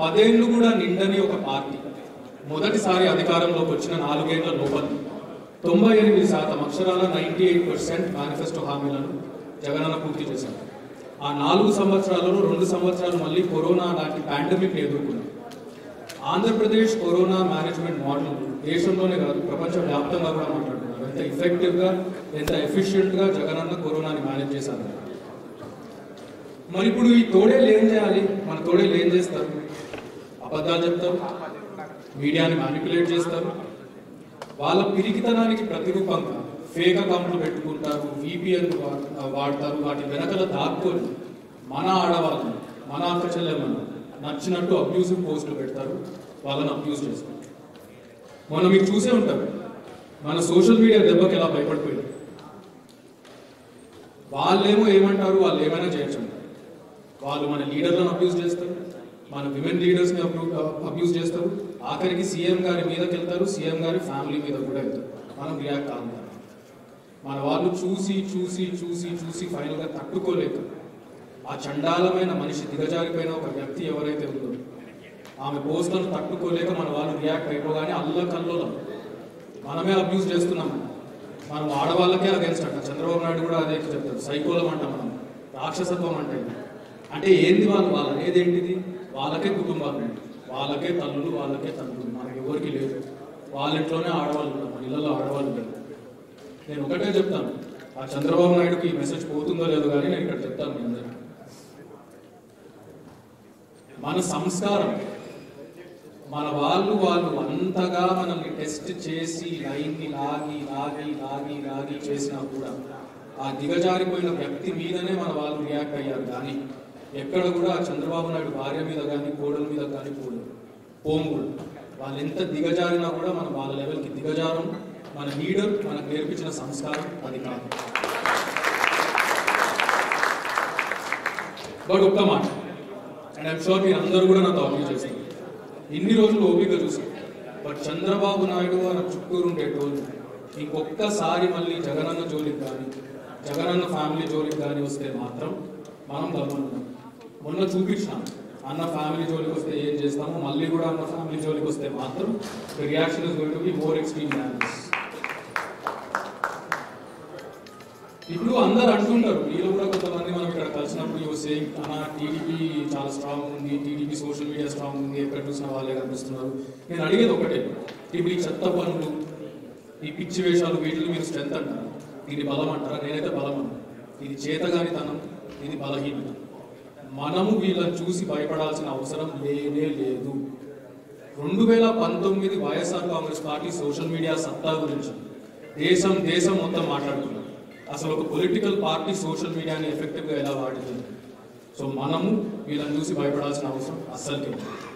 పదేళ్ళు కూడా నిండని ఒక పార్టీ మొదటిసారి అధికారంలోకి వచ్చిన నాలుగేళ్ల లోపల తొంభై ఎనిమిది శాతం అక్షరాల నైంటీ ఎయిట్ పర్సెంట్ మేనిఫెస్టో హామీలను జగనన్న పూర్తి చేశారు ఆ నాలుగు సంవత్సరాలలో రెండు సంవత్సరాలు మళ్ళీ కరోనా లాంటి పాండమిక్ ఎదుర్కొన్నారు ఆంధ్రప్రదేశ్ కరోనా మేనేజ్మెంట్ మోడల్ దేశంలోనే కాదు ప్రపంచ వ్యాప్తంగా కూడా మాట్లాడుతున్నారు ఎంత ఎఫెక్టివ్ గా ఎంత ఎఫిషియెంట్ గా జగనన్న కరోనాని మేనేజ్ చేశారు మరి ఇప్పుడు ఈ తోడేలు ఏం చేయాలి మన తోడేలు ఏం చేస్తారు అబద్ధాలు చెప్తారు మీడియాని మ్యానిపులేట్ చేస్తారు వాళ్ళ పిరికితనానికి ప్రతిరూపంగా ఫేక్ అకౌంట్లు పెట్టుకుంటారు VPN వాడతారు వాటి వెనకల దాక్కొని మన ఆడవాళ్ళని మన అక్క చెల్లెమ్మను నచ్చినట్టు అబ్యూసివ్ పోస్టులు పెడతారు వాళ్ళని అబ్యూస్ చేస్తారు మొన్న మీరు చూసే ఉంటారు మన సోషల్ మీడియా దెబ్బకి ఎలా భయపడిపోయింది వాళ్ళేమో ఏమంటారు వాళ్ళు ఏమైనా చేయొచ్చు అంటారు. వాళ్ళు మన లీడర్లను అబ్యూస్ చేస్తారు మన విమెన్ లీడర్స్ ని అబ్యూస్ చేస్తారు ఆఖరికి సీఎం గారి మీదకి వెళ్తారు సీఎం గారి ఫ్యామిలీ మీద కూడా వెళ్తారు మనం రియాక్ట్ కాదు మన వాళ్ళు చూసి చూసి చూసి చూసి ఫైనల్ గా తట్టుకోలేక ఆ చండాలమైన మనిషి దిగజారిపోయిన ఒక వ్యక్తి ఎవరైతే ఉందో ఆమె పోస్టులను తట్టుకోలేక మన వాళ్ళు రియాక్ట్ అయిపోగానే అల్ల కల్లోలం మనమే అబ్యూస్ చేస్తున్నాం మనం ఆడవాళ్ళకే అగేన్స్ట్ అంట చంద్రబాబు నాయుడు కూడా అదే చెప్తారు సైకోలం అంటాం మనం రాక్షసత్వం అంటే ఇది. అంటే ఏంది వాళ్ళు వాళ్ళ ఏదేంటిది వాళ్ళకే కుటుంబాలు ఉన్నాయి. వాళ్ళకే తల్లులు వాళ్ళకే తండ్రులు మనకి ఎవరికి లేదు వాళ్ళ ఇంట్లోనే ఆడవాళ్ళు ఉన్నారు మన ఇళ్ళలో ఆడవాళ్ళు లేరు నేను ఒకటే చెప్తాను ఆ చంద్రబాబు నాయుడుకి ఈ మెసేజ్ పోతుందో లేదో కానీ నేను ఇక్కడ చెప్తాను మీ అందరికీ మన సంస్కారం మన వాళ్ళు వాళ్ళు అంతగా మనల్ని టెస్ట్ చేసి లైన్ని లాగి లాగి లాగి లాగి చేసినా కూడా ఆ దిగజారిపోయిన వ్యక్తి మీదనే మన వాళ్ళు రియాక్ట్ అయ్యారు కానీ ఎక్కడ కూడా ఆ చంద్రబాబు నాయుడు భార్య మీద కానీ కోడల మీద కానీ పోలేదు పోము కూడా వాళ్ళు ఎంత దిగజారినా కూడా మన వాళ్ళ లెవెల్కి దిగజారం మన లీడర్ మనకు నేర్పించిన సంస్కారం అది కాదు బట్ ఒక్క మాట అండ్ ఐమ్ షూర్ మీరు అందరూ కూడా నాతో అగ్రీ చేస్తారు ఇన్ని రోజులు ఓపిక చూసాం బట్ చంద్రబాబు నాయుడు అని చుట్టూరు ఉండేటోళ్ళు ఇంకొక్కసారి మళ్ళీ జగనన్న జోలికి కానీ జగనన్న ఫ్యామిలీ జోలికి కానీ వస్తే మాత్రం మనం గమనిద్దాం మొన్న చూపించినాం అన్న ఫ్యామిలీ జోలికి వస్తే ఏం చేస్తామో మళ్ళీ కూడా అన్న ఫ్యామిలీ జోలికి వస్తే మాత్రం reaction is going to be more extreme than this ఇప్పుడు అందరు అంటుంటారు వీళ్ళు కూడా కొంతమంది మనం ఇక్కడ కలిసినప్పుడు యూ సేయింగ్ అన్న టీడీపీ చాలా స్ట్రాంగ్ ఉంది టీడీపీ సోషల్ మీడియా స్ట్రాంగ్ ఉంది ఎక్కడ చూసినా వాళ్ళే కనిపిస్తున్నారు నేను అడిగేది ఒకటే ఇప్పుడు ఈ చెత్త పనులు ఈ పిచ్చి వేషాలు వీటిని మీరు స్ట్రెంత్ అంటారు ఇది బలం అంటారా నేనైతే బలం అంటాను ఇది చేతగానితనం ఇది బలహీనత మనము వీళ్ళని చూసి భయపడాల్సిన అవసరం లేనే లేదు రెండు వేల పంతొమ్మిది YSR Congress party social media సత్తా గురించి దేశం దేశం మొత్తం మాట్లాడుతున్నారు అసలు ఒక పొలిటికల్ పార్టీ సోషల్ మీడియాని ఎఫెక్టివ్గా ఎలా వాడుతుంది సో మనము వీళ్ళని చూసి భయపడాల్సిన అవసరం అస్సలు లేదు